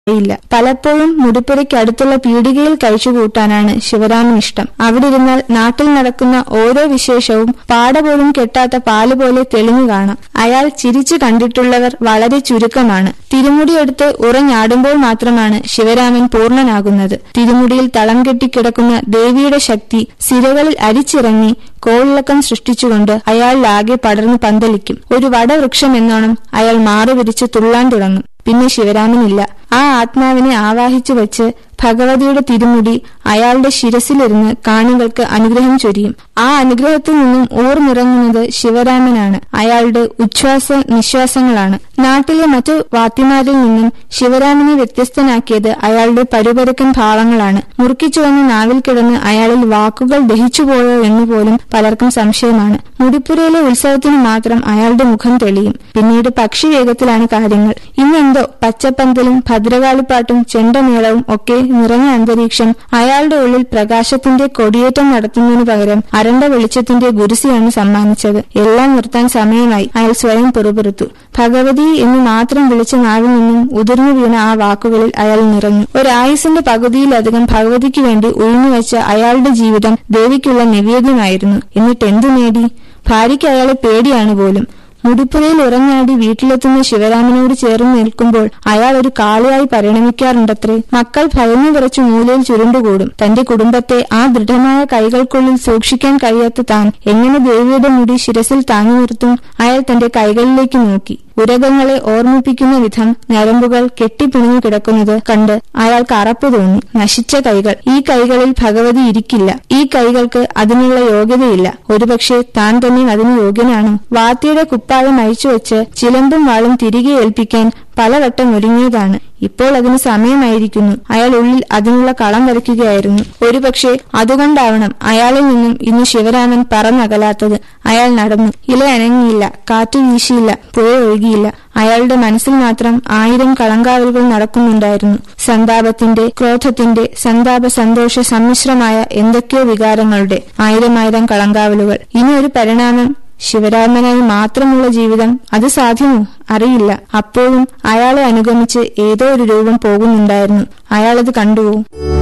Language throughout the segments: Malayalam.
ഇല്ല പലപ്പോഴും മുടിപ്പുരയ്ക്ക് അടുത്തുള്ള പീടികയിൽ കഴിച്ചുകൂട്ടാനാണ് ശിവരാമൻ ഇഷ്ടം അവിടെ ഇരുന്നാൽ നാട്ടിൽ നടക്കുന്ന ഓരോ വിശേഷവും പാട പോലും കെട്ടാത്ത പാല് പോലെ തെളിഞ്ഞു കാണാം അയാൾ ചിരിച്ചു കണ്ടിട്ടുള്ളവർ വളരെ ചുരുക്കമാണ് തിരുമുടിയെടുത്ത് ഉറഞ്ഞാടുമ്പോൾ മാത്രമാണ് ശിവരാമൻ പൂർണ്ണനാകുന്നത് തിരുമുടിയിൽ തളം കെട്ടിക്കിടക്കുന്ന ദേവിയുടെ ശക്തി സിരകളിൽ അരിച്ചിറങ്ങി കോളിളക്കം സൃഷ്ടിച്ചുകൊണ്ട് അയാളിലാകെ പടർന്നു പന്തലിക്കും ഒരു വടവൃക്ഷം എന്നോണം അയാൾ മാറുപിരിച്ച് തുള്ളാൻ തുടങ്ങും പിന്നെ ശിവരാമനില്ല ആ ആത്മാവിനെ ആവാഹിച്ചു വച്ച് ഭഗവതിയുടെ തിരുമുടി അയാളുടെ ശിരസിലിരുന്ന് കാണികൾക്ക് അനുഗ്രഹം ചൊരിയും ആ അനുഗ്രഹത്തിൽ നിന്നും ഊർന്നിറങ്ങുന്നത് ശിവരാമനാണ് അയാളുടെ ഉച്ഛ്വാസ നിശ്വാസങ്ങളാണ് നാട്ടിലെ മറ്റു വാത്തിമാരിൽ നിന്നും ശിവരാമനെ വ്യത്യസ്തനാക്കിയത് അയാളുടെ പരുപരുക്കൻ ഭാവങ്ങളാണ് മുറുക്കിച്ചുവന്ന നാവിൽ കിടന്ന് അയാളിൽ വാക്കുകൾ ദഹിച്ചുപോയോ എന്നുപോലും പലർക്കും സംശയമാണ് മുടിപ്പുരയിലെ ഉത്സവത്തിന് മാത്രം അയാളുടെ മുഖം തെളിയും പിന്നീട് പക്ഷി വേഗത്തിലാണ് കാര്യങ്ങൾ ഇന്നെന്തോ പച്ചപ്പന്തലും ഭദ്രകാളിപ്പാട്ടും ചെണ്ടമേളവും ഒക്കെ നിറഞ്ഞ അന്തരീക്ഷം അയാളുടെ ഉള്ളിൽ പ്രകാശത്തിന്റെ കൊടിയേറ്റം നടത്തുന്നതിനു പകരം അരണ്ട വെളിച്ചത്തിന്റെ ഗുരുസിയാണ് സമ്മാനിച്ചത് എല്ലാം നിർത്താൻ സമയമായി അയാൾ സ്വയം പിറുപിറുത്തു ഭഗവതി എന്ന് മാത്രം വിളിച്ച നാവിൽ നിന്നും ഉതിർന്നു വീണ ആ വാക്കുകളിൽ അയാൾ നിറഞ്ഞു ഒരായുസിന്റെ പകുതിയിലധികം ഭഗവതിക്ക് വേണ്ടി ഉഴിഞ്ഞുവെച്ച അയാളുടെ ജീവിതം ദേവിക്കുള്ള നിവേദ്യമായിരുന്നു എന്നിട്ട് എന്തു നേടി ഭാര്യയ്ക്ക് അയാളെ പേടിയാണ് പോലും മുടിപ്പുരയിൽ ഉറങ്ങാടി വീട്ടിലെത്തുന്ന ശിവരാമനോട് ചേർന്ന് നിൽക്കുമ്പോൾ അയാൾ ഒരു കാളിയായി പരിണമിക്കാറുണ്ടത്രേ മക്കൾ ഭയന്നു വിറച്ചു മൂലയിൽ ചുരുണ്ടുകൂടും തന്റെ കുടുംബത്തെ ആ ദൃഢമായ കൈകൾക്കുള്ളിൽ സൂക്ഷിക്കാൻ കഴിയാത്ത താൻ എങ്ങനെ ദേവിയുടെ മുടി ശിരസിൽ താങ്ങി നിർത്തും അയാൾ തന്റെ കൈകളിലേക്ക് നോക്കി ഉരകങ്ങളെ ഓർമ്മിപ്പിക്കുന്ന വിധം ഞരമ്പുകൾ കെട്ടിപ്പിണിഞ്ഞു കിടക്കുന്നത് കണ്ട് അയാൾക്ക് അറപ്പ് തോന്നി നശിച്ച കൈകൾ ഈ കൈകളിൽ ഭഗവതി ഇരിക്കില്ല ഈ കൈകൾക്ക് അതിനുള്ള യോഗ്യതയില്ല ഒരുപക്ഷെ താൻ തന്നെ അതിന് യോഗ്യനാണോ വാത്തിയുടെ കുപ്പായം അഴിച്ചുവെച്ച് ചിലമ്പും വാളും തിരികെ ഏൽപ്പിക്കാൻ പലവട്ടം ഒരുങ്ങിയതാണ് ഇപ്പോൾ അതിന് സമയമായിരിക്കുന്നു അയാൾ ഉള്ളിൽ അതിനുള്ള കളം വരയ്ക്കുകയായിരുന്നു ഒരുപക്ഷെ അതുകൊണ്ടാവണം അയാളിൽ നിന്നും ഇന്ന് ശിവരാമൻ പറന്നകലാത്തത് അയാൾ നടന്നു ഇല അനങ്ങിയില്ല കാറ്റ് വീശിയില്ല പുഴ ഒഴുകിയില്ല അയാളുടെ മനസ്സിൽ മാത്രം ആയിരം കളങ്കാവലുകൾ നടക്കുന്നുണ്ടായിരുന്നു സന്താപത്തിന്റെ ക്രോധത്തിന്റെ സന്താപ സന്തോഷ സമ്മിശ്രമായ എന്തൊക്കെയോ വികാരങ്ങളുടെ ആയിരം ആയിരം കളങ്കാവലുകൾ ഇനി ഒരു പരിണാമം ശിവരാമനായി മാത്രമുള്ള ജീവിതം അത് സാധ്യമോ അറിയില്ല അപ്പോഴും അയാളെ അനുഗമിച്ച് ഏതോ ഒരു രൂപം പോകുന്നുണ്ടായിരുന്നു അയാളത് കണ്ടുവോ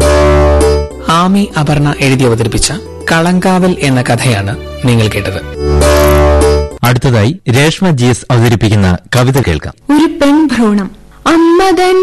ആമി അപർണ എഴുതി അവതരിപ്പിച്ച കളങ്കാവൽ എന്ന കഥയാണ് നിങ്ങൾ കേട്ടത് അടുത്തതായി രേഷ്മ ജി എസ് അവതരിപ്പിക്കുന്ന കവിത കേൾക്കാം ഒരു പെൺഭ്രൂണം അമ്മതൻ